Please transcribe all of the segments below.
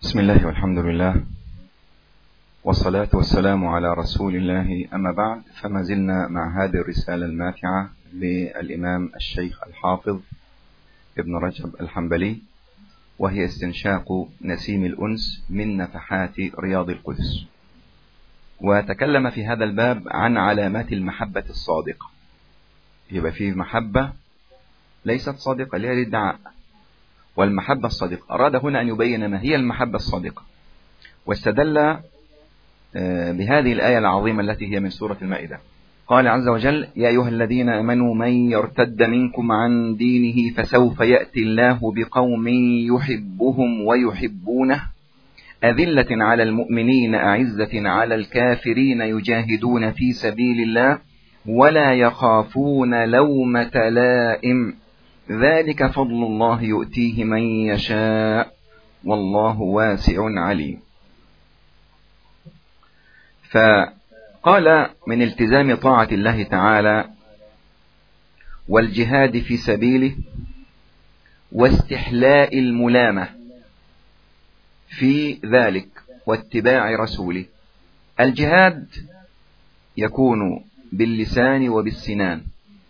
بسم الله والحمد لله والصلاة والسلام على رسول الله أما بعد فما زلنا مع هذه الرسالة الماتعة للإمام الشيخ الحافظ ابن رجب الحنبلي وهي استنشاق نسيم الأنس من نفحات رياض القدس وتكلم في هذا الباب عن علامات المحبة الصادقة يبقى فيه محبة ليست صادقة اللي هي الادعاء والمحبة الصادقة أراد هنا أن يبين ما هي المحبة الصادقة واستدل بهذه الآية العظيمة التي هي من سورة المائدة قال عز وجل يا أيها الذين أمنوا من يرتد منكم عن دينه فسوف يأتي الله بقوم يحبهم ويحبونه أذلة على المؤمنين أعزة على الكافرين يجاهدون في سبيل الله ولا يخافون لومة لائم ذلك فضل الله يؤتيه من يشاء والله واسع عليم فقال من التزام طاعة الله تعالى والجهاد في سبيله واستحلاء الملامة في ذلك واتباع رسوله الجهاد يكون باللسان وبالسنان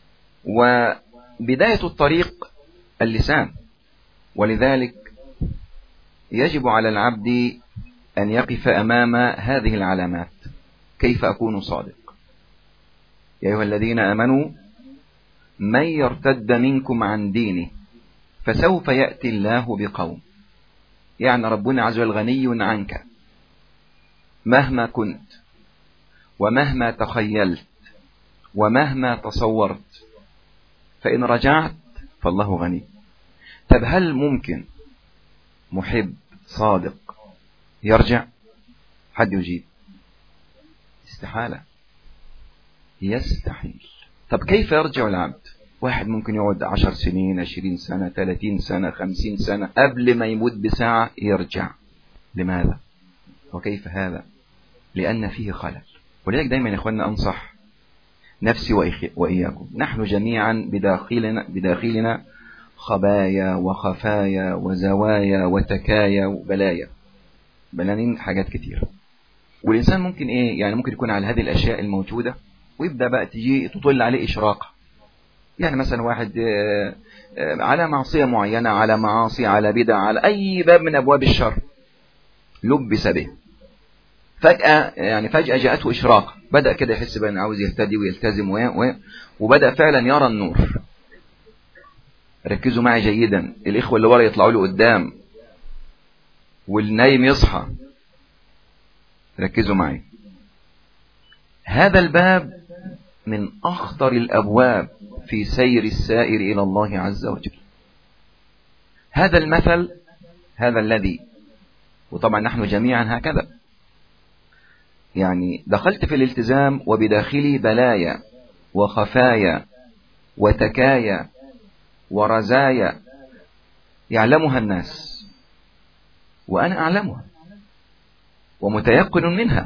وبداية الطريق اللسان ولذلك يجب على العبد أن يقف أمام هذه العلامات كيف أكون صادق يا أيها الذين أمنوا من يرتد منكم عن دينه فسوف يأتي الله بقوم يعني ربنا عز وجل غني عنك مهما كنت ومهما تخيلت ومهما تصورت فإن رجعت فالله غني طب هل ممكن محب صادق يرجع حد يجيب استحالة يستحيل طب كيف يرجع العبد واحد ممكن يقعد عشر سنين عشرين سنة ثلاثين سنة خمسين سنة قبل ما يموت بساعة يرجع لماذا وكيف هذا لأن فيه خلل ولذلك دايما يا اخوانا أنصح نفسي وإياكم نحن جميعا بداخلنا, بداخلنا خبايا وخفايا وزوايا وتكايا وبلايا بلانين حاجات كتير والإنسان ممكن إيه يعني ممكن يكون على هذه الأشياء الموجودة ويبدأ بقى تجي تطل عليه إشراقة يعني مثلا واحد على معصية معينة على معاصي على بدع على أي باب من أبواب الشر لبس به فجأة يعني فجأة جاءته إشراق بدأ كده يحس بأن عاوز يهتدي ويلتزم و... و... وبدأ فعلا يرى النور ركزوا معي جيدا الإخوة اللي ورا يطلعوا له قدام والنايم يصحى ركزوا معي هذا الباب من أخطر الأبواب في سير السائر إلى الله عز وجل هذا المثل هذا الذي وطبعا نحن جميعا هكذا يعني دخلت في الالتزام وبداخلي بلايا وخفايا وتكايا ورزايا يعلمها الناس وأنا أعلمها ومتيقن منها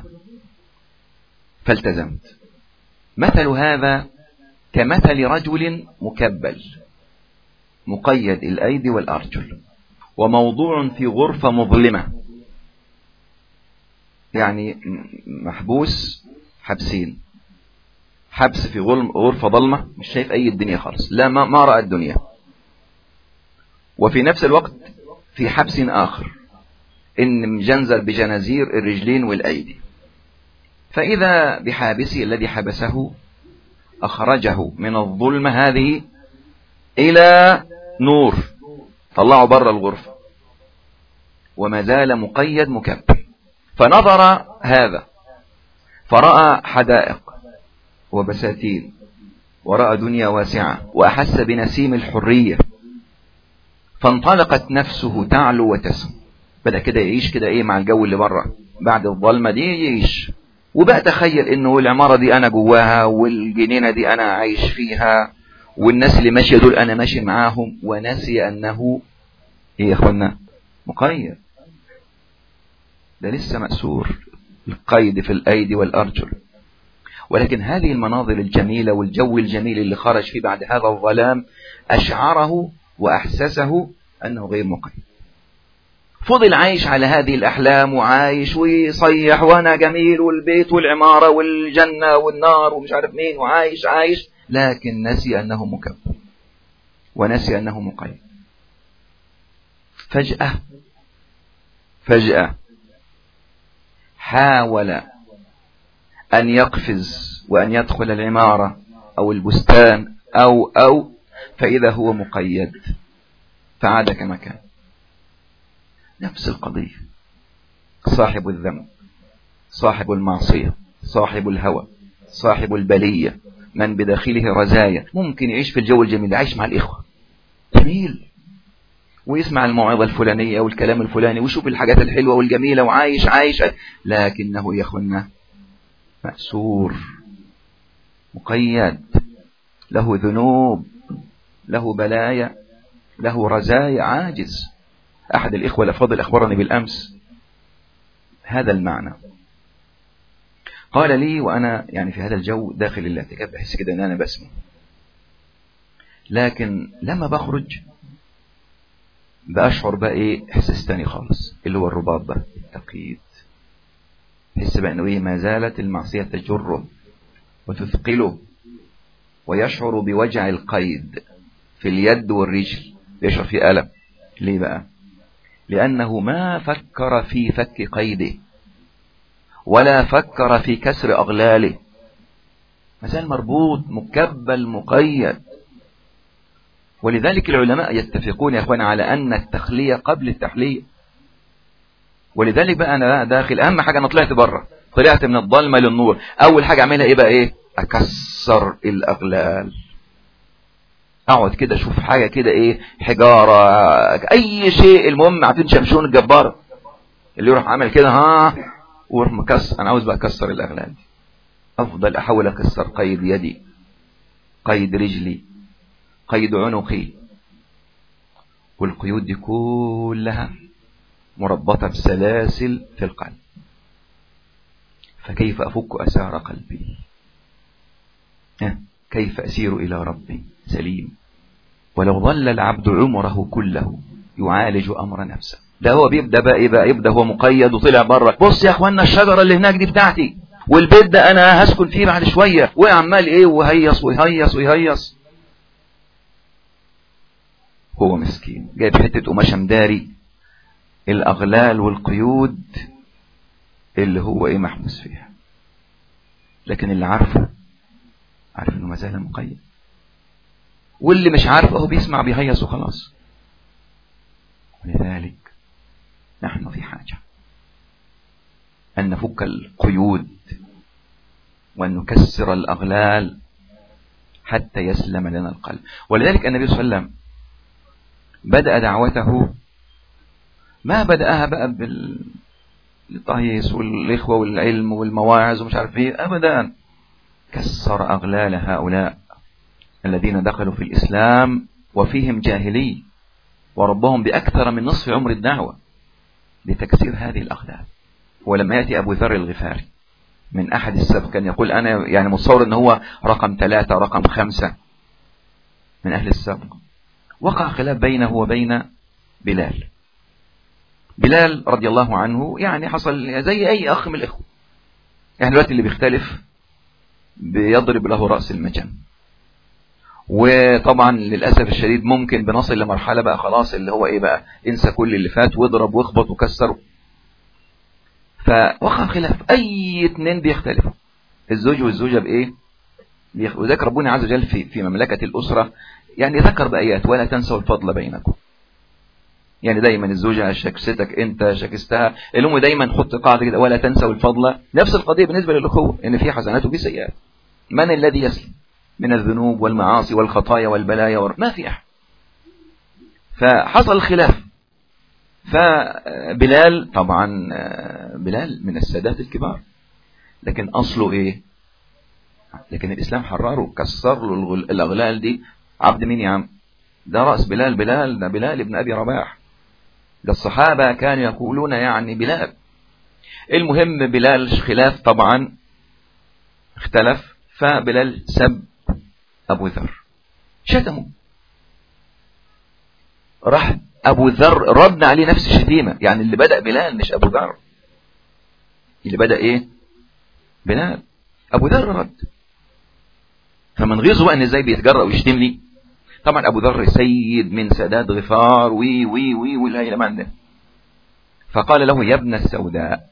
فالتزمت مثل هذا كمثل رجل مكبل مقيد الأيدي والأرجل وموضوع في غرفة مظلمة يعني محبوس حبسين حبس في غرفة ظلمة مش شايف أي الدنيا خالص لا ما, ما رأى الدنيا وفي نفس الوقت في حبس آخر إن مجنزل بجنازير الرجلين والأيدي فإذا بحابسه الذي حبسه أخرجه من الظلمة هذه إلى نور طلعه بره الغرفة وما زال مقيد مكبر فنظر هذا فرأى حدائق وبساتين ورأى دنيا واسعة وأحس بنسيم الحرية فانطلقت نفسه تعلو وتسمو بدأ كده يعيش كده ايه مع الجو اللي بره بعد الظلمة دي يعيش وبقى تخيل انه العمارة دي انا جواها والجنينة دي انا عايش فيها والناس اللي ماشية دول انا ماشي معاهم ونسي انه ايه يا اخوانا مقيد ده لسه مأسور القيد في الايدي والارجل ولكن هذه المناظر الجميلة والجو الجميل اللي خرج فيه بعد هذا الظلام أشعره وأحسسه أنه غير مقيد فضل عايش على هذه الأحلام وعايش ويصيح وأنا جميل والبيت والعمارة والجنة والنار ومش عارف مين وعايش عايش لكن نسي أنه مكبر ونسي أنه مقيد فجأة فجأة حاول أن يقفز وأن يدخل العمارة أو البستان أو أو فإذا هو مقيد فعاد كما كان نفس القضية صاحب الذنب صاحب المعصية صاحب الهوى صاحب البلية من بداخله رزايا ممكن يعيش في الجو الجميل يعيش مع الإخوة جميل ويسمع الموعظة الفلانية والكلام الفلاني ويشوف الحاجات الحلوة والجميلة وعايش عايش لكنه يا مأسور مقيد له ذنوب له بلايا له رزايا عاجز أحد الإخوة الأفاضل أخبرني بالأمس هذا المعنى قال لي وأنا يعني في هذا الجو داخل الاعتكاف بحس كده أن أنا بسمع لكن لما بخرج بأشعر بقى إيه إحساس تاني خالص اللي هو الرباط بقى التقييد حس بقى إنه إيه ما زالت المعصية تجره وتثقله ويشعر بوجع القيد في اليد والرجل يشعر في ألم ليه بقى لأنه ما فكر في فك قيده ولا فكر في كسر أغلاله مثلا مربوط مكبل مقيد ولذلك العلماء يتفقون يا أخوان على أن التخلية قبل التحلية ولذلك بقى أنا داخل أهم حاجة أنا طلعت بره طلعت من الظلمة للنور أول حاجة أعملها إيه بقى إيه أكسر الأغلال اقعد كده اشوف حاجة كده ايه حجارة اي شيء المهم عارفين شمشون الجبار اللي يروح عامل كده ها ويروح مكسر انا عاوز بقى اكسر الاغلال دي افضل احاول اكسر قيد يدي قيد رجلي قيد عنقي والقيود دي كلها مربطة بسلاسل في القلب فكيف أفك أسار قلبي كيف أسير إلى ربي سليم ولو ظل العبد عمره كله يعالج أمر نفسه ده هو بيبدأ بقى إيه بقى يبدأ هو مقيد وطلع بره بص يا أخوانا الشجرة اللي هناك دي بتاعتي والبيت ده أنا هسكن فيه بعد شوية وعمال إيه وهيص ويهيص ويهيص هو مسكين جايب حتة قماشة مداري الأغلال والقيود اللي هو إيه محبوس فيها لكن اللي عارفه عارف إنه ما زال مقيد واللي مش عارف اهو بيسمع بيهيص وخلاص ولذلك نحن في حاجة أن نفك القيود وأن نكسر الأغلال حتى يسلم لنا القلب ولذلك النبي صلى الله عليه وسلم بدأ دعوته ما بدأها بقى بالتهيص والإخوة والعلم والمواعظ ومش عارف ايه أبدا كسر أغلال هؤلاء الذين دخلوا في الإسلام وفيهم جاهلي وربهم بأكثر من نصف عمر الدعوة لتكسير هذه الأغلال ولما يأتي أبو ذر الغفاري من أحد السبب كان يقول أنا يعني متصور أنه هو رقم ثلاثة رقم خمسة من أهل السبق وقع خلاف بينه وبين بلال بلال رضي الله عنه يعني حصل زي أي أخ من الإخوة يعني دلوقتي اللي بيختلف بيضرب له رأس المجن وطبعا للأسف الشديد ممكن بنصل لمرحلة بقى خلاص اللي هو ايه بقى انسى كل اللي فات واضرب واخبط وكسر فوقع خلاف اي اتنين بيختلفوا الزوج والزوجة بايه وذلك ربنا عز وجل في, في مملكة الأسرة يعني ذكر بآيات ولا تنسوا الفضل بينكم يعني دايما الزوجة شكستك انت شكستها الام دايما حط قاعدة كده ولا تنسوا الفضل نفس القضية بالنسبة للأخوة ان في حسنات وفي سيئات من الذي يسلم من الذنوب والمعاصي والخطايا والبلايا ور... ما في أحد فحصل خلاف فبلال طبعا بلال من السادات الكبار لكن أصله إيه لكن الإسلام حرره كسر له الأغلال دي عبد مين يا عم ده رأس بلال بلال ده بلال ابن أبي رباح ده الصحابة كانوا يقولون يعني بلال المهم بلال خلاف طبعا اختلف فبلال سب أبو ذر شتمه راح ابو ذر رد عليه نفس الشتيمة يعني اللي بدأ بلال مش ابو ذر اللي بدأ ايه بلال ابو ذر رد فمن غيظه بقى ان ازاي بيتجرأ ويشتم لي طبعا ابو ذر سيد من سادات غفار وي وي وي والهيلة ما عنده فقال له يا ابن السوداء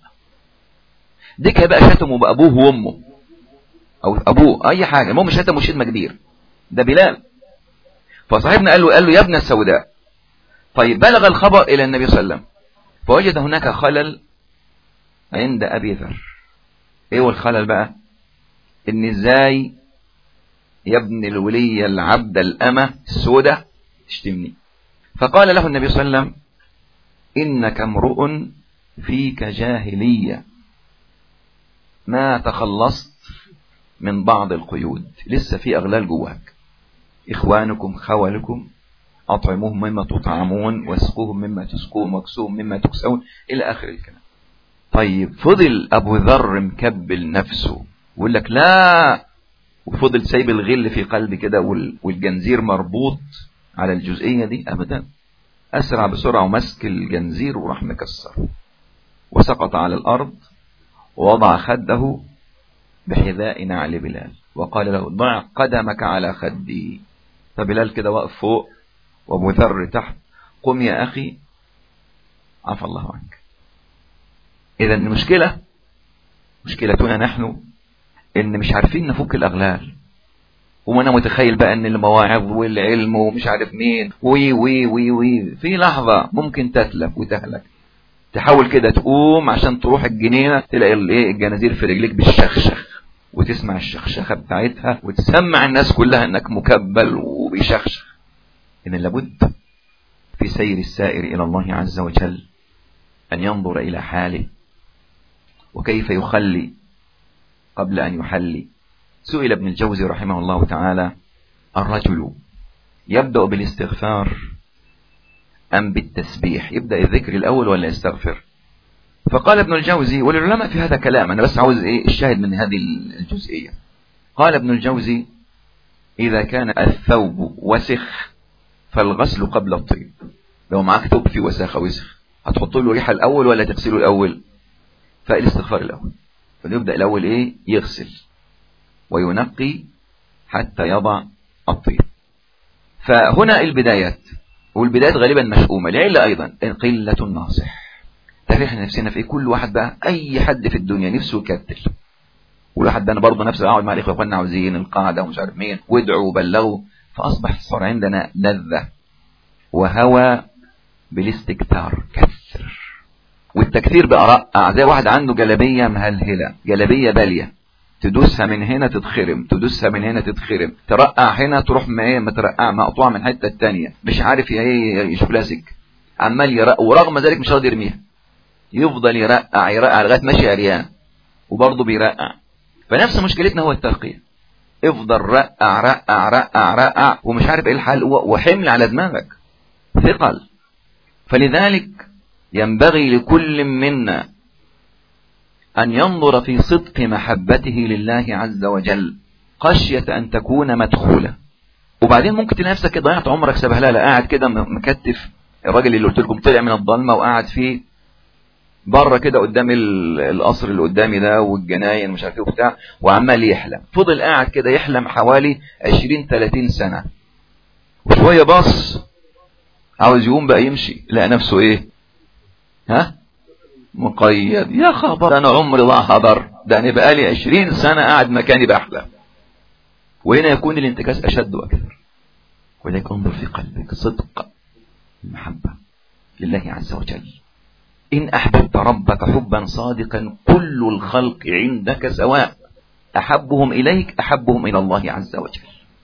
ديك بقى شتمه بابوه وامه او ابوه اي حاجه المهم شتمه شتمه كبير ده بلال فصاحبنا قال له قال له يا ابن السوداء طيب بلغ الخبر الى النبي صلى الله عليه وسلم فوجد هناك خلل عند ابي ذر ايه هو الخلل بقى ان ازاي يا ابن الولية العبد الأمة السودة تشتمني فقال له النبي صلى الله عليه وسلم إنك امرؤ فيك جاهلية ما تخلصت من بعض القيود لسه في أغلال جواك إخوانكم خولكم أطعموهم مما تطعمون واسقوهم مما تسقون واكسوهم مما تكسون إلى آخر الكلام طيب فضل أبو ذر مكبل نفسه ويقول لك لا وفضل سايب الغل في قلبي كده والجنزير مربوط على الجزئية دي أبدا أسرع بسرعة ومسك الجنزير وراح مكسره وسقط على الأرض ووضع خده بحذاء نعل بلال وقال له ضع قدمك على خدي فبلال كده واقف فوق وابو ذر تحت قم يا أخي عفى الله عنك إذا المشكلة مشكلتنا نحن إن مش عارفين نفك الأغلال وانا متخيل بقى ان المواعظ والعلم ومش عارف مين وي وي وي وي في لحظة ممكن تتلف وتهلك تحاول كده تقوم عشان تروح الجنينة تلاقي الايه الجنازير في رجليك بالشخشخ وتسمع الشخشخة بتاعتها وتسمع الناس كلها انك مكبل وبيشخشخ ان لابد في سير السائر الى الله عز وجل ان ينظر الى حاله وكيف يخلي قبل ان يحلي سئل ابن الجوزي رحمه الله تعالى الرجل يبدأ بالاستغفار أم بالتسبيح يبدأ الذكر الأول ولا يستغفر فقال ابن الجوزي والعلماء في هذا كلام أنا بس عاوز إيه الشاهد من هذه الجزئية قال ابن الجوزي إذا كان الثوب وسخ فالغسل قبل الطيب لو معاك ثوب فيه وساخة وسخ هتحط له ريحة الأول ولا تغسله الأول فالاستغفار الأول فنبدأ الأول إيه يغسل وينقي حتى يضع الطيب فهنا البدايات والبدايات غالبا مشؤومة العلة أيضا قلة الناصح تعرف احنا نفسنا في كل واحد بقى أي حد في الدنيا نفسه يكتل والواحد ده أنا برضه نفسي أقعد مع الإخوة إخواننا عاوزين القاعدة ومش عارف مين وادعوا وبلغوا فأصبح صار عندنا لذة وهوى بالاستكتار كثر والتكثير بقى رقع زي واحد عنده جلبية مهلهلة جلبية بالية تدوسها من هنا تتخرم تدوسها من هنا تتخرم ترقع هنا تروح ما ايه مترقع مقطوعه من الحته الثانيه مش عارف ايه يشوف لاسك عمال يرقع ورغم ذلك مش راضي يرميها يفضل يرقع يرقع لغايه ماشي عريان وبرضه بيرقع فنفس مشكلتنا هو الترقيه افضل رقع رقع رقع رقع ومش عارف ايه الحل وحمل على دماغك ثقل فلذلك ينبغي لكل منا أن ينظر في صدق محبته لله عز وجل خشية أن تكون مدخولة وبعدين ممكن تلاقي نفسك ضيعت عمرك سبهلله قاعد كده مكتف الراجل اللي قلت لكم طلع من الضلمة وقاعد فيه بره كده قدام القصر اللي قدامي ده والجناين مش عارف ايه وبتاع وعمال يحلم فضل قاعد كده يحلم حوالي 20 30 سنة وشوية باص عاوز يقوم بقى يمشي لقى نفسه ايه ها مقيد يا خبر انا عمري ضاع هدر ده انا بقالي عشرين سنة قاعد مكاني بحلم وهنا يكون الانتكاس اشد واكثر ولذلك انظر في قلبك صدق المحبة لله عز وجل إن أحببت ربك حبا صادقا كل الخلق عندك سواء أحبهم إليك أحبهم إلى الله عز وجل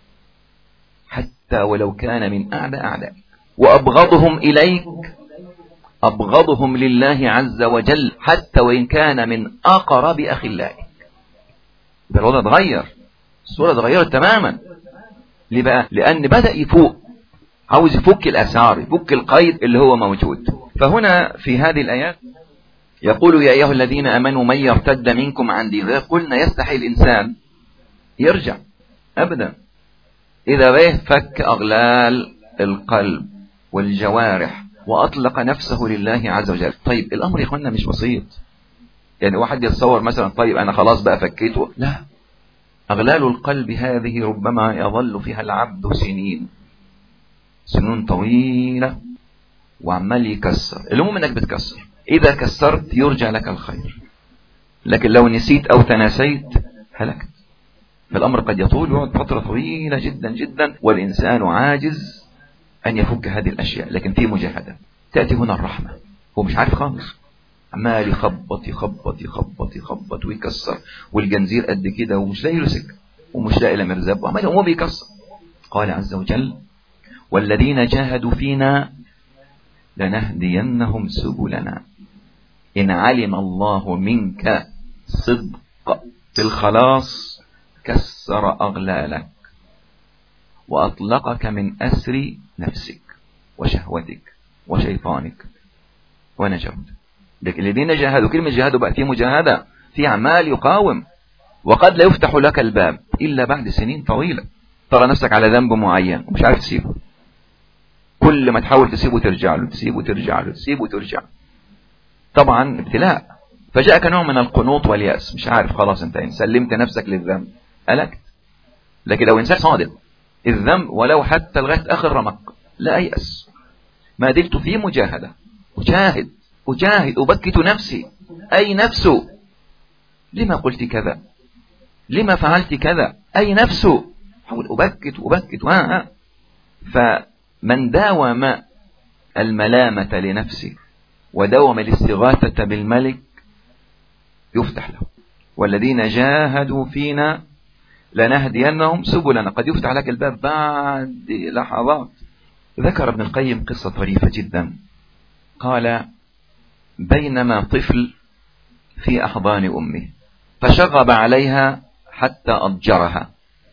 حتى ولو كان من أعلى أعدائك وأبغضهم إليك أبغضهم لله عز وجل حتى وإن كان من أقرب أخلائك ده الوضع اتغير الصورة اتغيرت تماما ليه بقى لأن بدأ يفوق عاوز يفك الأسعار يفك القيد اللي هو موجود فهنا في هذه الآيات يقول يا أيها الذين أمنوا من يرتد منكم عن دين قلنا يستحي الإنسان يرجع أبدا إذا به فك أغلال القلب والجوارح وأطلق نفسه لله عز وجل طيب الأمر يا إخواننا مش بسيط يعني واحد يتصور مثلا طيب أنا خلاص بقى فكيته لا أغلال القلب هذه ربما يظل فيها العبد سنين سنون طويلة وعمال يكسر المهم انك بتكسر اذا كسرت يرجع لك الخير لكن لو نسيت او تناسيت هلكت فالامر قد يطول ويقعد فترة طويلة جدا جدا والانسان عاجز ان يفك هذه الاشياء لكن في مجاهدة تأتي هنا الرحمة هو مش عارف خالص عمال يخبط يخبط يخبط يخبط ويكسر والجنزير قد كده ومش لاقي له سكه ومش لاقي له مرزب وعمال هو بيكسر قال عز وجل والذين جاهدوا فينا لنهدينهم سبلنا إن علم الله منك صدق في الخلاص كسر أغلالك وأطلقك من أسر نفسك وشهوتك وشيطانك ونجوت لكن الذين جاهدوا كلمة جاهدوا بقى في مجاهدة في أعمال يقاوم وقد لا يفتح لك الباب إلا بعد سنين طويلة ترى نفسك على ذنب معين ومش عارف تسيبه كل ما تحاول تسيبه ترجع له تسيبه ترجع له تسيبه ترجع طبعا ابتلاء فجاءك نوع من القنوط واليأس مش عارف خلاص انت ان سلمت نفسك للذنب هلكت لكن لو انسان صادق الذنب ولو حتى لغايه اخر رمق لا ايأس ما دلت في مجاهده اجاهد اجاهد ابكت نفسي اي نفس لما قلت كذا لما فعلت كذا اي نفس حاول ابكت ابكت ها ها من داوم الملامة لنفسه وداوم الاستغاثة بالملك يفتح له والذين جاهدوا فينا لنهدينهم سبلنا قد يفتح لك الباب بعد لحظات ذكر ابن القيم قصة طريفة جدا قال بينما طفل في أحضان أمه فشغب عليها حتى أضجرها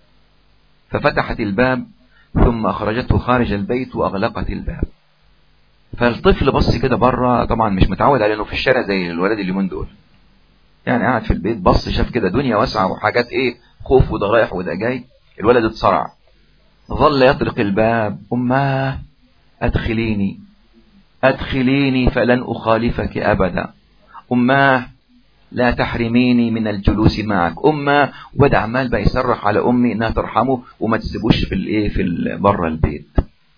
ففتحت الباب ثم أخرجته خارج البيت وأغلقت الباب فالطفل بص كده بره طبعا مش متعود على انه في الشارع زي الولاد اليومين دول يعني قاعد في البيت بص شاف كده دنيا واسعه وحاجات ايه خوف وده رايح وده جاي الولد اتصرع ظل يطرق الباب اماه ادخليني ادخليني فلن اخالفك ابدا اماه لا تحرميني من الجلوس معك أمة وبدأ عمال بقى يصرخ على أمي إنها ترحمه وما تسيبوش في الإيه في بره البيت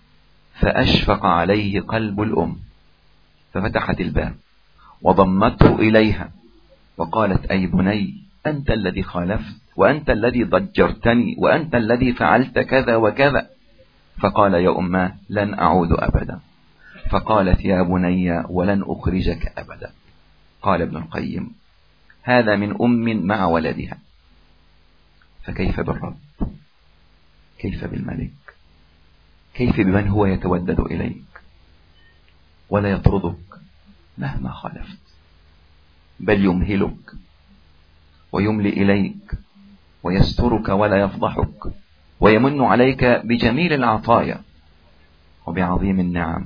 فأشفق عليه قلب الأم ففتحت الباب وضمته إليها وقالت أي بني أنت الذي خالفت وأنت الذي ضجرتني وأنت الذي فعلت كذا وكذا فقال يا أماه لن أعود أبدا فقالت يا بني ولن أخرجك أبدا قال ابن القيم هذا من أم مع ولدها فكيف بالرب كيف بالملك كيف بمن هو يتودد إليك ولا يطردك مهما خالفت بل يمهلك ويملي إليك ويسترك ولا يفضحك ويمن عليك بجميل العطايا وبعظيم النعم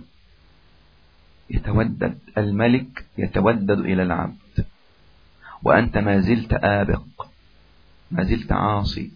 يتودد الملك يتودد إلى العبد وأنت ما زلت آبق ما زلت عاصي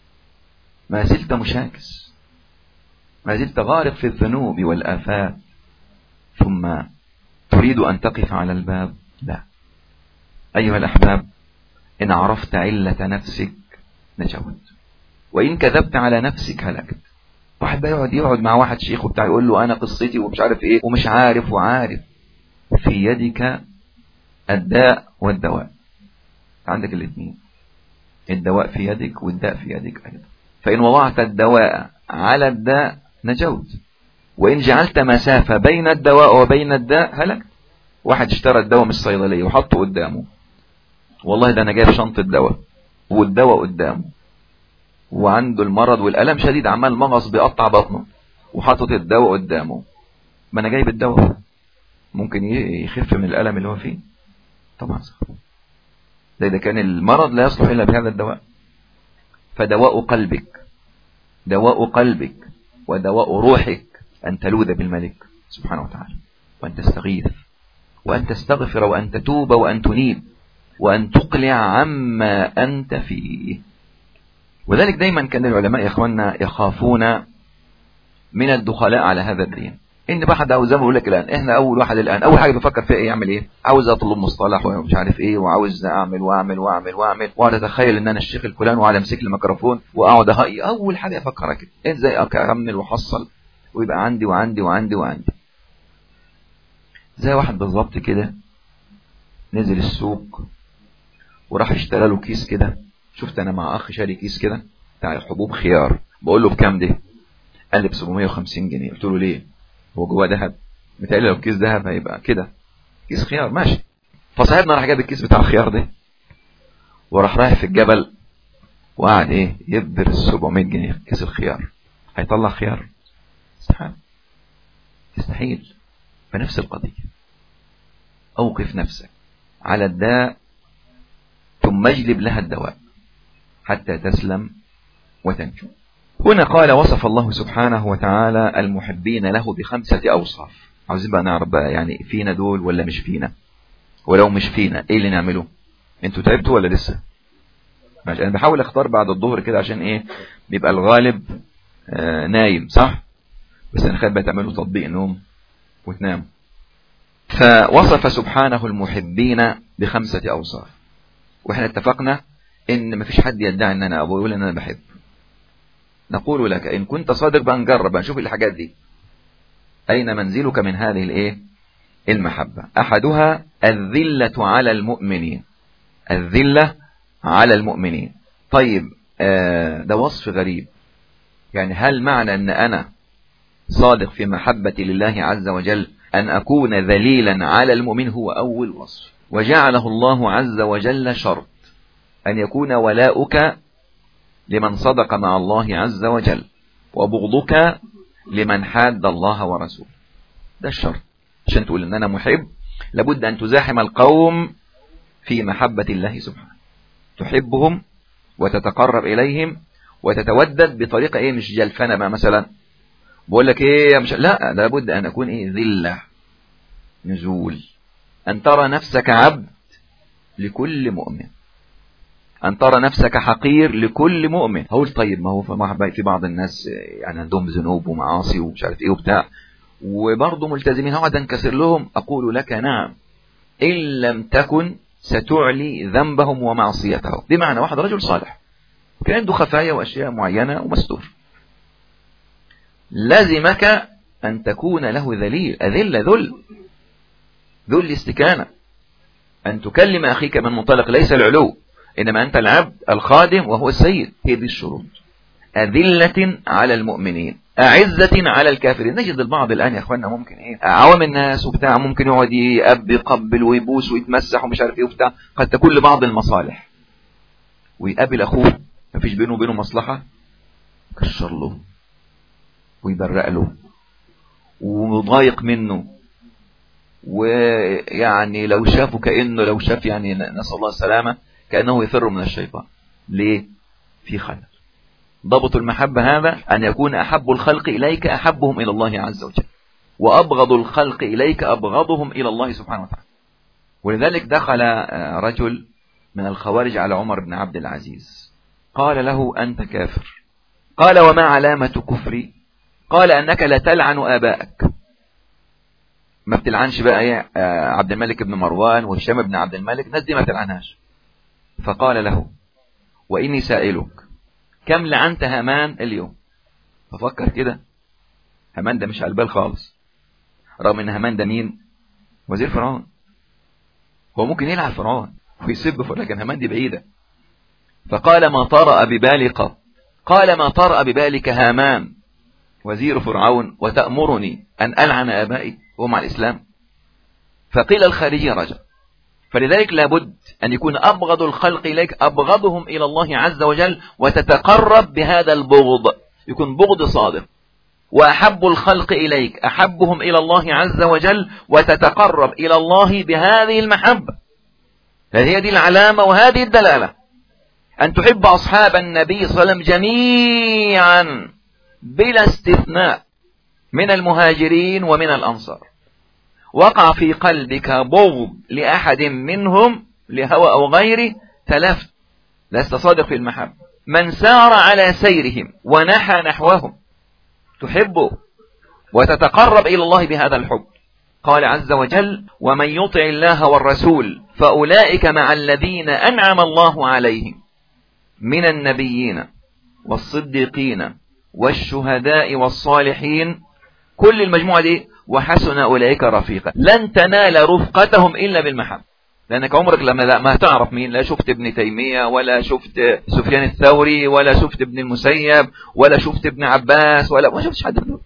ما زلت مشاكس ما زلت غارق في الذنوب والآفات ثم تريد أن تقف على الباب لا أيها الأحباب إن عرفت علة نفسك نجوت وإن كذبت على نفسك هلكت واحد بقى يقعد يقعد مع واحد شيخ وبتاع يقول له أنا قصتي ومش عارف إيه ومش عارف وعارف في يدك الداء والدواء عندك الاثنين الدواء في يدك والداء في يدك أيضا فإن وضعت الدواء على الداء نجوت وإن جعلت مسافة بين الدواء وبين الداء هلكت واحد اشترى الدواء من الصيدلية وحطه قدامه والله ده أنا جايب شنطة دواء والدواء قدامه وعنده المرض والألم شديد عمال مغص بيقطع بطنه وحاطط الدواء قدامه ما أنا جايب الدواء ممكن يخف من الألم اللي هو فيه طبعا صح ده إذا كان المرض لا يصلح إلا بهذا الدواء فدواء قلبك دواء قلبك ودواء روحك أن تلوذ بالملك سبحانه وتعالى وأن تستغيث وأن تستغفر وأن تتوب وأن تنيب وأن تقلع عما أنت فيه وذلك دايما كان العلماء يا إخواننا يخافون من الدخلاء على هذا الدين ان واحد او زي ما بقول لك الان احنا اول واحد الان اول حاجه بفكر فيها ايه يعمل ايه عاوز اطلب مصطلح ومش عارف ايه وعاوز اعمل واعمل واعمل واعمل واقعد اتخيل ان انا الشيخ الفلان وقاعد امسك لي الميكروفون واقعد اهي اول حاجه افكر كده ازاي اكمل واحصل ويبقى عندي وعندي وعندي وعندي زي واحد بالظبط كده نزل السوق وراح اشترى له كيس كده شفت انا مع اخ شاري كيس كده بتاع حبوب خيار بقول له بكام ده قال لي ب 750 جنيه قلت له ليه هو جواه ذهب متهيألي لو كيس ذهب هيبقى كده كيس خيار ماشي فصاحبنا راح جاب الكيس بتاع الخيار ده وراح رايح في الجبل وقعد ايه يبدر 700 جنيه كيس الخيار هيطلع خيار استحال يستحيل فنفس القضية أوقف نفسك على الداء ثم اجلب لها الدواء حتى تسلم وتنجو هنا قال وصف الله سبحانه وتعالى المحبين له بخمسة أوصاف عاوزين بقى نعرف بقى يعني فينا دول ولا مش فينا ولو مش فينا ايه اللي نعمله انتوا تعبتوا ولا لسه ماشي انا بحاول اختار بعد الظهر كده عشان ايه بيبقى الغالب آه نايم صح بس انا خايف بقى تعملوا تطبيق نوم وتنام فوصف سبحانه المحبين بخمسة أوصاف واحنا اتفقنا ان مفيش حد يدعي ان انا ابو يقول ان انا بحب نقول لك ان كنت صادق بقى نجرب نشوف الحاجات دي اين منزلك من هذه الايه المحبة احدها الذلة على المؤمنين الذلة على المؤمنين طيب آه ده وصف غريب يعني هل معنى ان انا صادق في محبتي لله عز وجل أن أكون ذليلا على المؤمن هو أول وصف وجعله الله عز وجل شرط أن يكون ولاؤك لمن صدق مع الله عز وجل وبغضك لمن حاد الله ورسوله ده الشرط عشان تقول ان انا محب لابد ان تزاحم القوم في محبة الله سبحانه تحبهم وتتقرب اليهم وتتودد بطريقة ايه مش جلفنة بقى مثلا بقول لك ايه مش لا لابد ان اكون ايه ذلة نزول ان ترى نفسك عبد لكل مؤمن أن ترى نفسك حقير لكل مؤمن هقول طيب ما هو في بعض الناس يعني عندهم ذنوب ومعاصي ومش عارف ايه وبتاع وبرضه ملتزمين هقعد انكسر لهم أقول لك نعم إن لم تكن ستعلي ذنبهم ومعصيتهم بمعنى واحد رجل صالح كان عنده خفايا وأشياء معينة ومستور لزمك أن تكون له ذليل أذل ذل ذل استكانة أن تكلم أخيك من منطلق ليس العلو إنما أنت العبد الخادم وهو السيد هي دي الشروط أذلة على المؤمنين أعزة على الكافرين نجد البعض الآن يا أخوانا ممكن إيه عوام الناس وبتاع ممكن يقعد يأب يقبل ويبوس ويتمسح ومش عارف إيه وبتاع قد تكون لبعض المصالح ويقابل أخوه مفيش بينه وبينه مصلحة كشر له ويبرق له ومضايق منه ويعني لو شافه كأنه لو شاف يعني نسأل الله السلامة كأنه يفر من الشيطان ليه في خلل ضبط المحبة هذا أن يكون أحب الخلق إليك أحبهم إلى الله عز وجل وأبغض الخلق إليك أبغضهم إلى الله سبحانه وتعالى ولذلك دخل رجل من الخوارج على عمر بن عبد العزيز قال له أنت كافر قال وما علامة كفري قال أنك لا تلعن آبائك ما بتلعنش بقى ايه عبد الملك بن مروان وهشام بن عبد الملك الناس دي ما تلعنهاش فقال له وإني سائلك كم لعنت هامان اليوم ففكر كده هامان ده مش على البال خالص رغم ان هامان ده مين وزير فرعون هو ممكن يلعن فرعون ويسب فرعون لكن هامان دي بعيدة فقال ما طرأ ببالي قط قال ما طرأ ببالك هامان وزير فرعون وتأمرني أن ألعن آبائي وهم على الإسلام فقيل الخارجي رجع فلذلك لابد أن يكون أبغض الخلق إليك أبغضهم إلى الله عز وجل وتتقرب بهذا البغض يكون بغض صادق وأحب الخلق إليك أحبهم إلى الله عز وجل وتتقرب إلى الله بهذه المحبة هذه دي العلامة وهذه الدلالة أن تحب أصحاب النبي صلى الله عليه وسلم جميعا بلا استثناء من المهاجرين ومن الأنصار وقع في قلبك بغض لأحد منهم لهوى أو غيره تلفت لست صادق في المحبة من سار على سيرهم ونحى نحوهم تحبه وتتقرب إلى الله بهذا الحب قال عز وجل ومن يطع الله والرسول فأولئك مع الذين أنعم الله عليهم من النبيين والصديقين والشهداء والصالحين كل المجموعة دي وحسن أولئك رفيقا لن تنال رفقتهم إلا بالمحبة لأنك عمرك لما ما تعرف مين لا شفت ابن تيمية ولا شفت سفيان الثوري ولا شفت ابن المسيب ولا شفت ابن عباس ولا ما شفتش حد منهم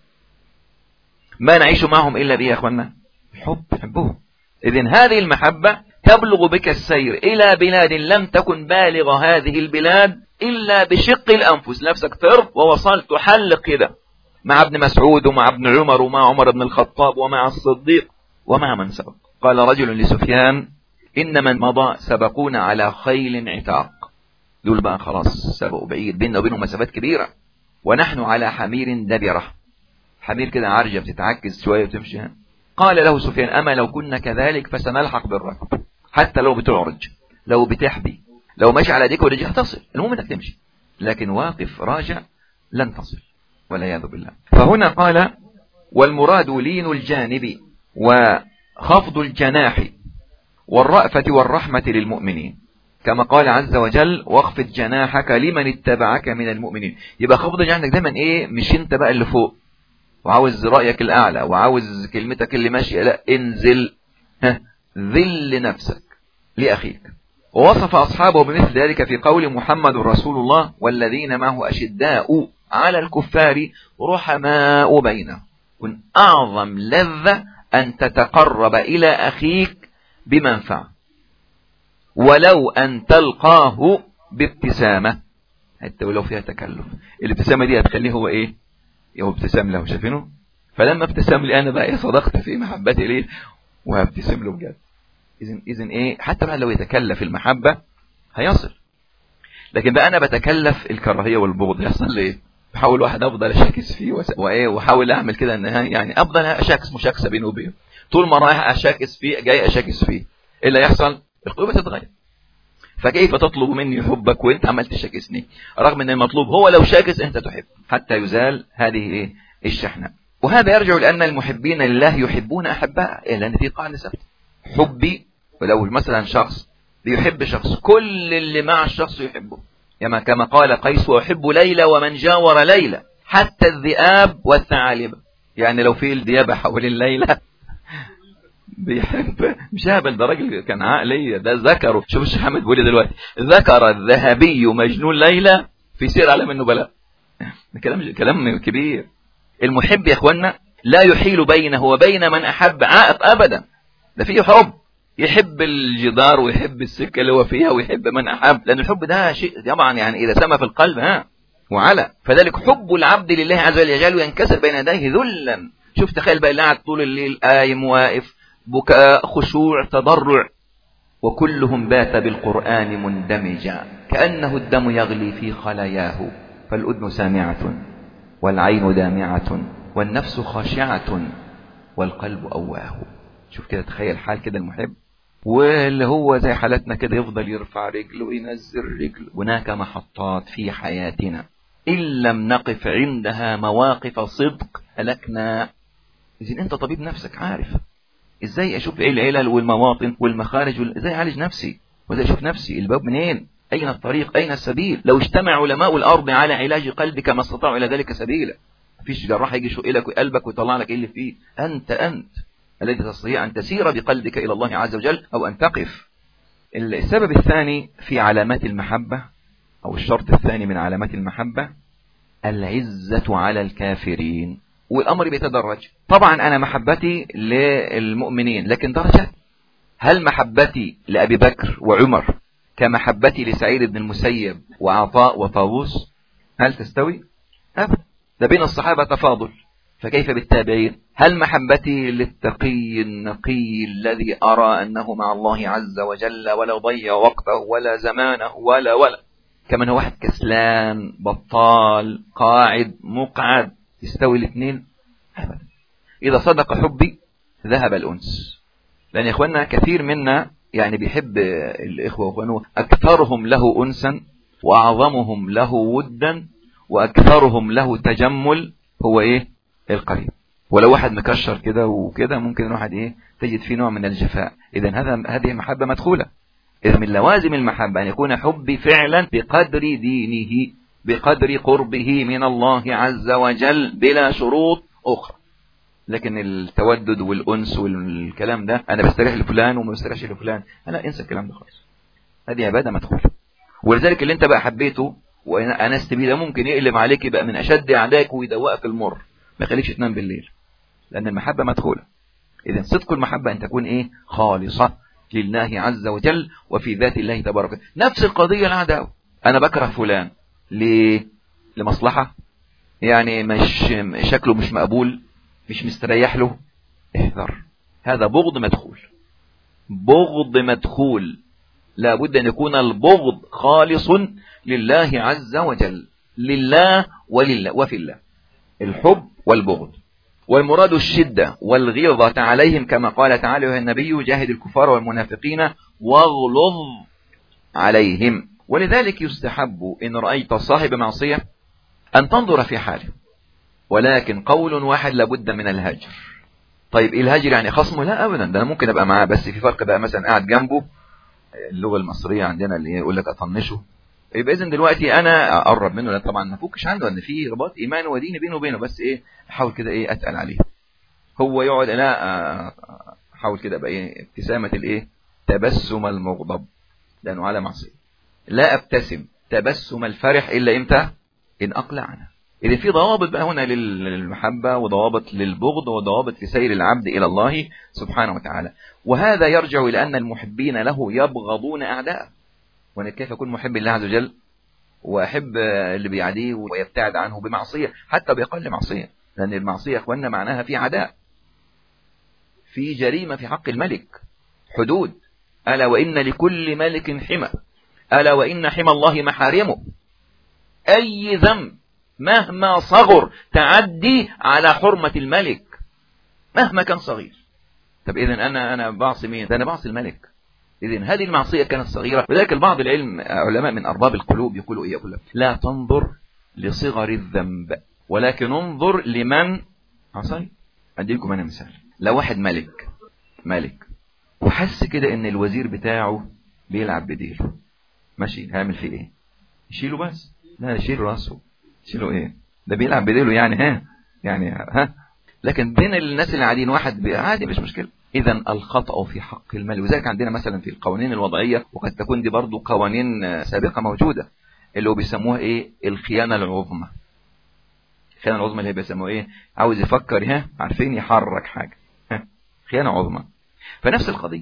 ما نعيش معهم إلا بيه يا أخوانا حب حبهم إذن هذه المحبة تبلغ بك السير إلى بلاد لم تكن بالغ هذه البلاد إلا بشق الأنفس نفسك ترض ووصلت تحلق كده مع ابن مسعود ومع ابن عمر ومع عمر بن الخطاب ومع الصديق ومع من سبق قال رجل لسفيان إن من مضى سبقونا على خيل عتاق دول بقى خلاص سبقوا بعيد بيننا وبينهم مسافات كبيرة ونحن على حمير دبرة حمير كده عرجة بتتعكز شوية وتمشي قال له سفيان أما لو كنا كذلك فسنلحق بالركب حتى لو بتعرج لو بتحبي لو ماشي على ديك ورجع تصل المهم انك تمشي لكن واقف راجع لن تصل والعياذ بالله فهنا قال والمراد لين الجانب وخفض الجناح والرأفة والرحمة للمؤمنين كما قال عز وجل واخفض جناحك لمن اتبعك من المؤمنين يبقى خفض جناحك دايما ايه مش انت بقى اللي فوق وعاوز رأيك الأعلى وعاوز كلمتك اللي ماشية لا انزل ها ذل نفسك لأخيك ووصف أصحابه بمثل ذلك في قول محمد رسول الله والذين معه أشداء على الكفار رحماء بينهم كن أعظم لذة أن تتقرب إلى أخيك بمنفعة ولو أن تلقاه بابتسامة حتى ولو فيها تكلف الابتسامة دي هتخليه هو إيه هو ابتسام له شايفينه فلما ابتسم لي أنا بقى صدقت في محبتي ليه وهبتسم له بجد إذن, إذن إيه حتى بقى لو يتكلف المحبة هيصل لكن بقى أنا بتكلف الكراهية والبغض يحصل لي إيه بحاول واحد أفضل أشاكس فيه وإيه وحاول أعمل كده إن يعني أفضل أشاكس مشاكسة بينه وبينه طول ما رايح أشاكس فيه جاي أشاكس فيه إيه اللي يحصل القلوب تتغير فكيف تطلب مني حبك وانت عمال تشاكسني رغم ان المطلوب هو لو شاكس انت تحب حتى يزال هذه ايه الشحنة وهذا يرجع لان المحبين لله يحبون احباء إيه لان في قاعدة ثابته حبي ولو مثلا شخص بيحب شخص كل اللي مع الشخص يحبه كما كما قال قيس واحب ليلى ومن جاور ليلى حتى الذئاب والثعالب يعني لو في الديابة حوالين ليلى بيحب مش هبل ده راجل كان عقلية ده ذكره شوف الشيخ حمد بيقول دلوقتي ذكر الذهبي مجنون ليلى في سير علم النبلاء كلام كلام كبير المحب يا اخوانا لا يحيل بينه وبين من احب عائق ابدا ده فيه حب يحب الجدار ويحب السكه اللي هو فيها ويحب من احب لان الحب ده شيء طبعا يعني اذا سما في القلب ها وعلى فذلك حب العبد لله عز وجل يجعله ينكسر بين يديه ذلا شوف تخيل بقى اللي قاعد طول الليل قايم واقف بكاء خشوع تضرع وكلهم بات بالقرآن مندمجا كأنه الدم يغلي في خلاياه فالأذن سامعة والعين دامعة والنفس خاشعة والقلب أواه شوف كده تخيل حال كده المحب واللي هو زي حالتنا كده يفضل يرفع رجله وينزل رجله هناك محطات في حياتنا إن لم نقف عندها مواقف صدق هلكنا إذن أنت طبيب نفسك عارف ازاي اشوف ايه العلل والمواطن والمخارج وال... ازاي اعالج نفسي وازاي اشوف نفسي الباب منين اين الطريق اين السبيل لو اجتمع علماء الارض على علاج قلبك ما استطاعوا الى ذلك سبيلا مفيش جراح يجي يشق لك قلبك ويطلع لك ايه اللي فيه انت انت الذي تستطيع ان تسير بقلبك الى الله عز وجل او ان تقف السبب الثاني في علامات المحبة او الشرط الثاني من علامات المحبة العزة على الكافرين والأمر بيتدرج طبعا أنا محبتي للمؤمنين لكن درجات هل محبتي لأبي بكر وعمر كمحبتي لسعيد بن المسيب وعطاء وطاووس هل تستوي أبدا ده بين الصحابة تفاضل فكيف بالتابعين هل محبتي للتقي النقي الذي أرى أنه مع الله عز وجل ولا ضيع وقته ولا زمانه ولا ولا كمن هو واحد كسلان بطال قاعد مقعد يستوي الاثنين ابدا اذا صدق حبي ذهب الانس لان يا اخواننا كثير منا يعني بيحب الاخوه واخوانه اكثرهم له انسا واعظمهم له ودا واكثرهم له تجمل هو ايه القريب ولو واحد مكشر كده وكده ممكن الواحد ايه تجد فيه نوع من الجفاء اذا هذا هذه محبة مدخولة اذا من لوازم المحبة ان يكون حبي فعلا بقدر دينه بقدر قربه من الله عز وجل بلا شروط اخرى لكن التودد والانس والكلام ده انا بستريح لفلان وما بستريحش لفلان انا انسى الكلام ده خالص هذه عباده مدخوله ولذلك اللي انت بقى حبيته وانست بيه ده ممكن يقلب عليك يبقى من اشد اعدائك ويدوقك المر ما يخليكش تنام بالليل لان المحبه مدخوله اذا صدق المحبه ان تكون ايه خالصه لله عز وجل وفي ذات الله تبارك نفس القضيه العداوه انا بكره فلان ليه لمصلحه يعني مش شكله مش مقبول مش مستريح له احذر هذا بغض مدخول بغض مدخول لابد أن يكون البغض خالص لله عز وجل لله ولله وفي الله الحب والبغض والمراد الشدة والغيظة عليهم كما قال تعالى النبي جاهد الكفار والمنافقين واغلظ عليهم ولذلك يستحب إن رأيت صاحب معصية أن تنظر في حاله ولكن قول واحد لابد من الهجر طيب ايه الهجر يعني خصمه لا ابدا ده انا ممكن ابقى معاه بس في فرق بقى مثلا قاعد جنبه اللغه المصريه عندنا اللي يقول لك اطنشه يبقى اذا دلوقتي انا اقرب منه لا طبعا ما فكش عنده ان في رباط ايمان وديني بينه وبينه بس ايه احاول كده ايه اتقل عليه هو يقعد لا احاول كده ابقى ايه ابتسامه الايه تبسم المغضب لانه على معصيه لا ابتسم تبسم الفرح الا امتى ان اقلع عنه إذا في ضوابط بقى هنا للمحبة وضوابط للبغض وضوابط لسير العبد إلى الله سبحانه وتعالى وهذا يرجع إلى أن المحبين له يبغضون أعداءه وأنا كيف أكون محب لله عز وجل وأحب اللي بيعاديه ويبتعد عنه بمعصية حتى بأقل معصية لأن المعصية أخوانا معناها في عداء في جريمة في حق الملك حدود ألا وإن لكل ملك حمى ألا وإن حمى الله محارمه أي ذنب مهما صغر تعدي على حرمة الملك مهما كان صغير طب إذا أنا أنا بعصي مين؟ ده أنا بعصي الملك إذا هذه المعصية كانت صغيرة ولذلك البعض العلم علماء من أرباب القلوب يقولوا إيه يقول لا تنظر لصغر الذنب ولكن انظر لمن عصي أديكم أنا مثال لو واحد ملك ملك وحس كده إن الوزير بتاعه بيلعب بديله ماشي هيعمل فيه إيه؟ يشيله بس لا يشيل راسه شيلوا ايه ده بيلعب بديله يعني ها يعني ها لكن بين الناس اللي قاعدين واحد عادي مش مشكله اذا الخطا في حق المال وذلك عندنا مثلا في القوانين الوضعيه وقد تكون دي برضو قوانين سابقه موجوده اللي هو بيسموها ايه الخيانه العظمى الخيانه العظمى اللي هي بيسموها ايه عاوز يفكر ها عارفين يحرك حاجه ها خيانه عظمى فنفس القضيه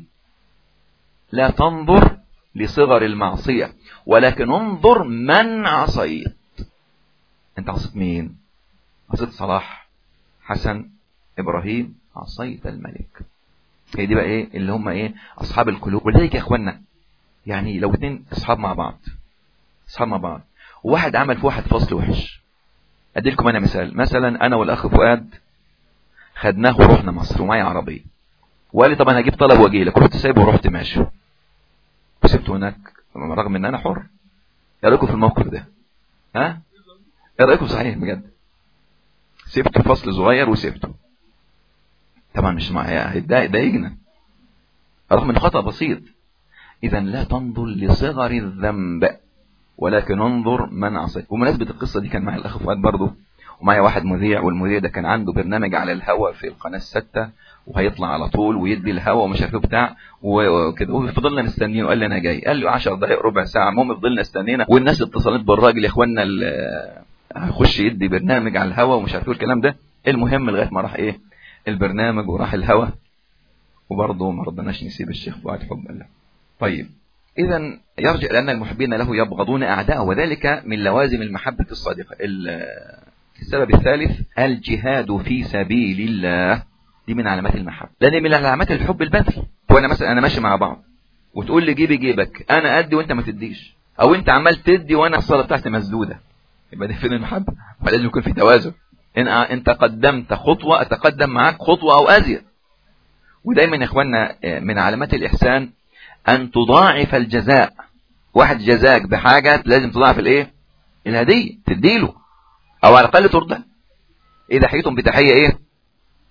لا تنظر لصغر المعصيه ولكن انظر من عصيت انت عصيت مين عصيت صلاح حسن ابراهيم عصيت الملك هي دي بقى ايه اللي هم ايه اصحاب القلوب ولذلك يا اخوانا يعني لو اتنين اصحاب مع بعض اصحاب مع بعض وواحد عمل في واحد فصل وحش ادي لكم انا مثال مثلا انا والاخ فؤاد خدناه ورحنا مصر ومعايا عربيه وقال لي طب انا هجيب طلب واجي لك رحت سايبه ورحت ماشي وسبته هناك رغم ان انا حر ايه رايكم في الموقف ده ها ايه رايكم صحيح بجد سبت فصل صغير وسبته طبعا مش معايا هيتضايق ضايقنا رغم ان خطا بسيط اذا لا تنظر لصغر الذنب ولكن انظر من عصيت ومناسبة القصة دي كان معي الأخ فؤاد برضه ومعايا واحد مذيع والمذيع ده كان عنده برنامج على الهواء في القناة الستة وهيطلع على طول ويدي الهواء ومش عارف بتاع وكده وفضلنا مستنيه وقال لي انا جاي قال له 10 دقائق ربع ساعه المهم فضلنا استنينا والناس اتصلت بالراجل يا اخوانا هيخش يدي برنامج على الهواء ومش عارف الكلام ده المهم لغايه ما راح ايه البرنامج وراح الهواء وبرضه ما رضناش نسيب الشيخ فؤاد حب الله طيب اذا يرجع لان المحبين له يبغضون اعداءه وذلك من لوازم المحبه الصادقه السبب الثالث الجهاد في سبيل الله دي من علامات المحبه لان من علامات الحب البذل وانا مثلا انا ماشي مع بعض وتقول لي جيبي جيبك انا ادي وانت ما تديش او انت عمال تدي وانا الصلاه بتاعتي مسدوده يبقى ده فين المحبه لازم يكون في توازن ان انت قدمت خطوه اتقدم معاك خطوه او ازيد ودايما يا اخوانا من علامات الاحسان ان تضاعف الجزاء واحد جزاك بحاجه لازم تضاعف الايه الهديه تديله او على الاقل ترضى اذا حييتم بتحيه ايه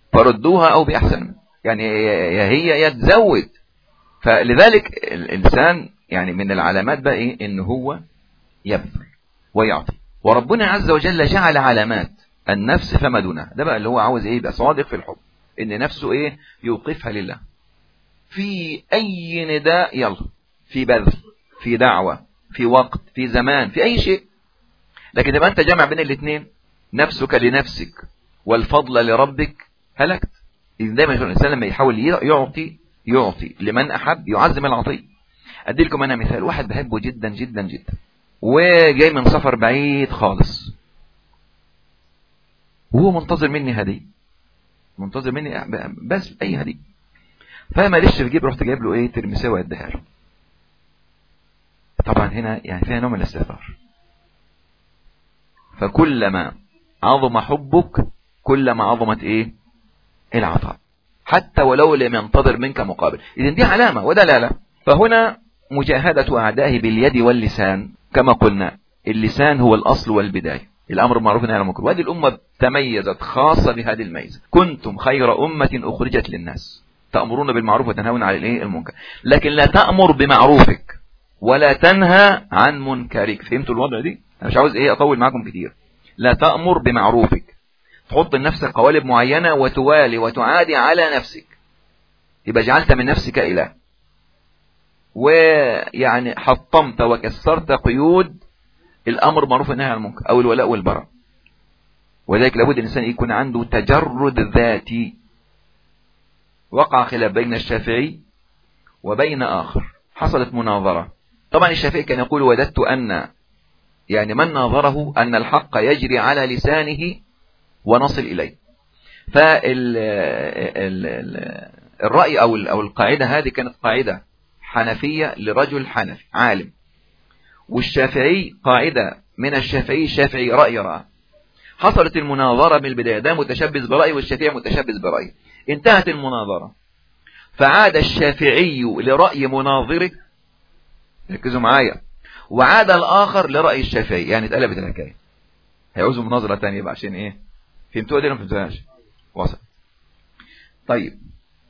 فردوها او باحسن يعني يا هي يا تزود فلذلك الانسان يعني من العلامات بقى ايه ان هو يبذل ويعطي وربنا عز وجل جعل علامات النفس فما دونها ده بقى اللي هو عاوز ايه يبقى صادق في الحب ان نفسه ايه يوقفها لله في اي نداء يلا في بذل في دعوة في وقت في زمان في اي شيء لكن تبقى انت جمع بين الاثنين نفسك لنفسك والفضل لربك هلكت إذن دايما الإنسان لما يحاول يعطي يعطي لمن أحب يعزم العطية أدي لكم أنا مثال واحد بحبه جدا جدا جدا وجاي من سفر بعيد خالص وهو منتظر مني هدية منتظر مني بس أي هدية فما ليش في جيب رحت جايب له ايه ترمسيه اديها له طبعا هنا يعني فيها نوع من الاستهتار فكلما عظم حبك كلما عظمت ايه العطاء حتى ولو لم ينتظر منك مقابل اذا دي علامة ودلالة فهنا مجاهدة أعدائه باليد واللسان كما قلنا اللسان هو الأصل والبداية الأمر معروف نهي عن المنكر وهذه الأمة تميزت خاصة بهذه الميزة كنتم خير أمة أخرجت للناس تأمرون بالمعروف وتنهون عن الايه المنكر لكن لا تأمر بمعروفك ولا تنهى عن منكرك فهمتوا الوضع دي انا مش عاوز ايه اطول معاكم كتير لا تأمر بمعروفك تحط لنفسك قوالب معينة وتوالي وتعادي على نفسك يبقى جعلت من نفسك إله ويعني حطمت وكسرت قيود الأمر معروف النهي عن المنكر أو الولاء والبراء وذلك لابد الإنسان يكون عنده تجرد ذاتي وقع خلاف بين الشافعي وبين آخر حصلت مناظرة طبعا الشافعي كان يقول وددت أن يعني من ناظره أن الحق يجري على لسانه ونصل إليه فالرأي أو أو القاعدة هذه كانت قاعدة حنفية لرجل حنفي عالم والشافعي قاعدة من الشافعي الشافعي رأي رأى حصلت المناظرة من البداية ده متشبث برأي والشافعي متشبث برأي انتهت المناظرة فعاد الشافعي لرأي مناظره ركزوا معايا وعاد الآخر لرأي الشافعي يعني اتقلبت الحكاية هيعوزوا مناظرة تانية بقى عشان ايه فهمتوها دي ولا ما فهمتوهاش وصل طيب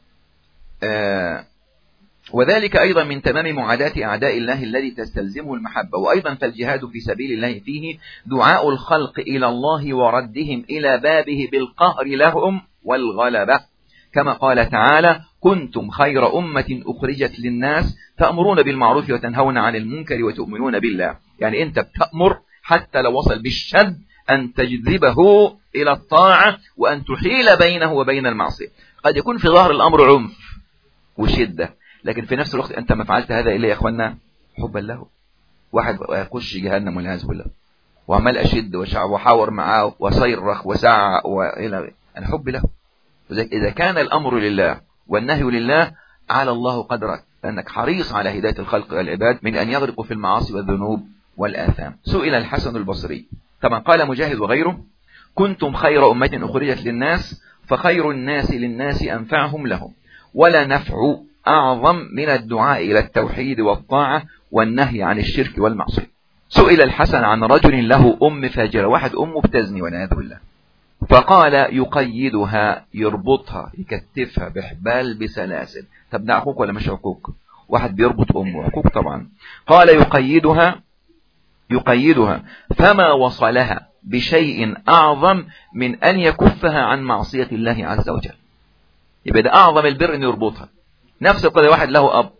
آه وذلك أيضا من تمام معاداة أعداء الله الذي تستلزمه المحبة وأيضا فالجهاد في سبيل الله فيه دعاء الخلق إلى الله وردهم إلى بابه بالقهر لهم والغلبة كما قال تعالى كنتم خير أمة أخرجت للناس تأمرون بالمعروف وتنهون عن المنكر وتؤمنون بالله يعني أنت بتأمر حتى لو وصل بالشد أن تجذبه إلى الطاعة وأن تحيل بينه وبين المعصية قد يكون في ظهر الأمر عنف وشدة لكن في نفس الوقت أنت ما فعلت هذا إلا يا أخوانا حبا له واحد يخش جهنم والعياذ بالله وعمال أشد وحاور معاه وصيرخ وسعى وإلى أنا حب له إذا كان الأمر لله والنهي لله على الله قدرك أنك حريص على هداية الخلق والعباد من أن يغرقوا في المعاصي والذنوب والآثام سئل الحسن البصري طبعا قال مجاهد وغيره كنتم خير أمة أخرجت للناس فخير الناس للناس أنفعهم لهم ولا نفع أعظم من الدعاء إلى التوحيد والطاعة والنهي عن الشرك والمعصية سئل الحسن عن رجل له أم فاجرة واحد أمه بتزني والعياذ بالله فقال يقيدها يربطها يكتفها بحبال بسلاسل طب ده عقوق ولا مش عقوق واحد بيربط أمه عقوق طبعا قال يقيدها يقيدها فما وصلها بشيء أعظم من أن يكفها عن معصية الله عز وجل يبقى ده أعظم البر أن يربطها نفس القضية واحد له أب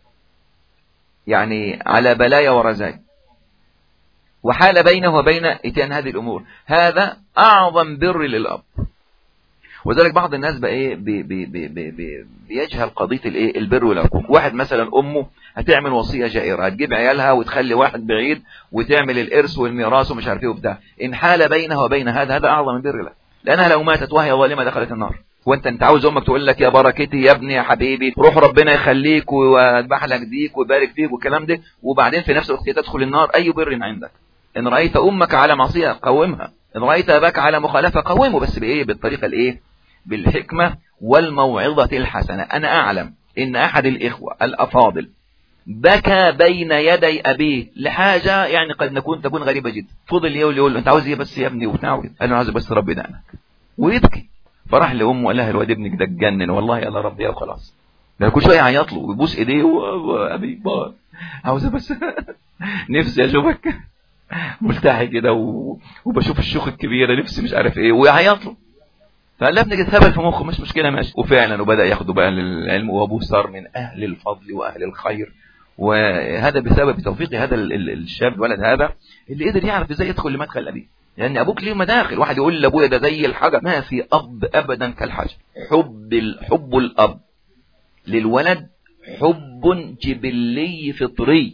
يعني على بلايا ورزايا وحال بينه وبين اتيان هذه الأمور هذا أعظم بر للأب وذلك بعض الناس بقى ايه بي بي بي بي بي بيجهل قضيه الايه البر والعقوق واحد مثلا امه هتعمل وصيه جائره هتجيب عيالها وتخلي واحد بعيد وتعمل الارث والميراث ومش عارف ايه وبتاع ان حال بينها وبين هذا هذا اعظم من بر له لانها لو ماتت وهي ظالمه دخلت النار وانت انت عاوز امك تقول لك يا بركتي يا ابني يا حبيبي روح ربنا يخليك ويذبح لك ديك ويبارك فيك والكلام ده وبعدين في نفس الوقت تدخل النار اي بر عندك ان رايت امك على معصيه قومها ان رايت اباك على مخالفه قومه بس بايه بالطريقه الايه بالحكمة والموعظة الحسنة أنا أعلم إن أحد الإخوة الأفاضل بكى بين يدي أبيه لحاجة يعني قد نكون تكون غريبة جدا فضل يقول يقول أنت عاوز إيه بس يا ابني وبتاع قال له عاوز بس ربي دعنك ويبكي فراح لامه قال لها الواد ابنك ده اتجنن والله يا ربي وخلاص ده كل شويه يعيط له ويبوس ايديه وابي با عاوز بس نفسي اشوفك ملتحي كده و... وبشوف الشيوخ الكبيره نفسي مش عارف ايه ويعيط له فقال له ابنك اتهبل في مخه مش مشكله ماشي وفعلا وبدا ياخده بقى للعلم وابوه صار من اهل الفضل واهل الخير وهذا بسبب توفيق هذا الشاب الولد هذا اللي قدر يعرف ازاي يدخل لمدخل ابيه لان ابوك ليه مداخل واحد يقول لابويا ده زي الحجر ما في اب ابدا كالحجر حب حب الاب للولد حب جبلي فطري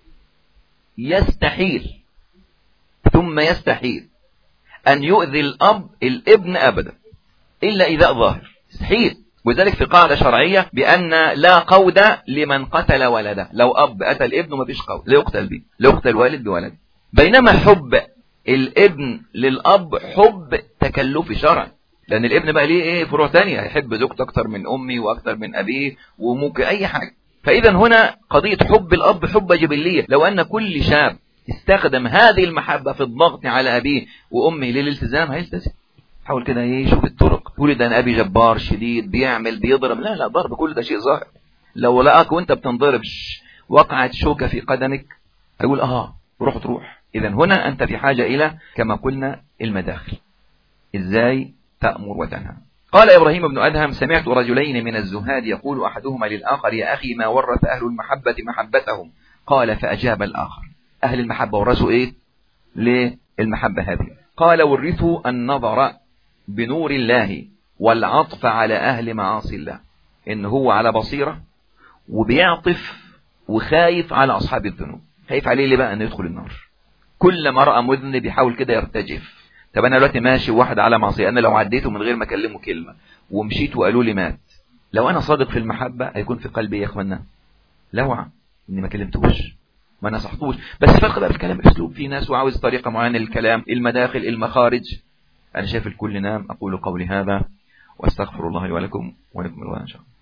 يستحيل ثم يستحيل ان يؤذي الاب الابن ابدا الا اذا ظاهر يستحيل ولذلك في قاعدة شرعية بأن لا قود لمن قتل ولده لو أب قتل ابنه ما فيش قود لا يقتل به لا يقتل والد بولده بينما حب الابن للأب حب تكلفي شرعي لأن الابن بقى ليه ايه فروع تانية هيحب زوجته أكتر من أمي وأكتر من أبيه وممكن أي حاجة فإذا هنا قضية حب الأب حب جبلية لو أن كل شاب استخدم هذه المحبة في الضغط على أبيه وأمه للالتزام هيلتزم حاول كده ايه يشوف الطرق تقول ده انا ابي جبار شديد بيعمل بيضرب لا لا ضرب كل ده شيء ظاهر لو لقاك وانت بتنضرب وقعت شوكة في قدمك هيقول اه روح تروح اذا هنا انت في حاجة الى كما قلنا المداخل ازاي تأمر وتنهى قال إبراهيم بن أدهم سمعت رجلين من الزهاد يقول أحدهما للآخر يا أخي ما ورث أهل المحبة محبتهم قال فأجاب الآخر أهل المحبة ورثوا إيه للمحبة هذه قال ورثوا النظر بنور الله والعطف على أهل معاصي الله إن هو على بصيرة وبيعطف وخايف على أصحاب الذنوب خايف عليه ليه بقى أن يدخل النار كل ما رأى مذنب بيحاول كده يرتجف طب أنا دلوقتي ماشي واحد على معصية أنا لو عديته من غير ما أكلمه كلمة ومشيت وقالوا لي مات لو أنا صادق في المحبة هيكون في قلبي يا إخوانا لوعة إني ما كلمتوش ما نصحتوش بس فرق بقى في الكلام الأسلوب في ناس وعاوز طريقة معينة للكلام المداخل المخارج أنا شايف الكل نام أقول قولي هذا وأستغفر الله لي ولكم ولكم الله إن شاء الله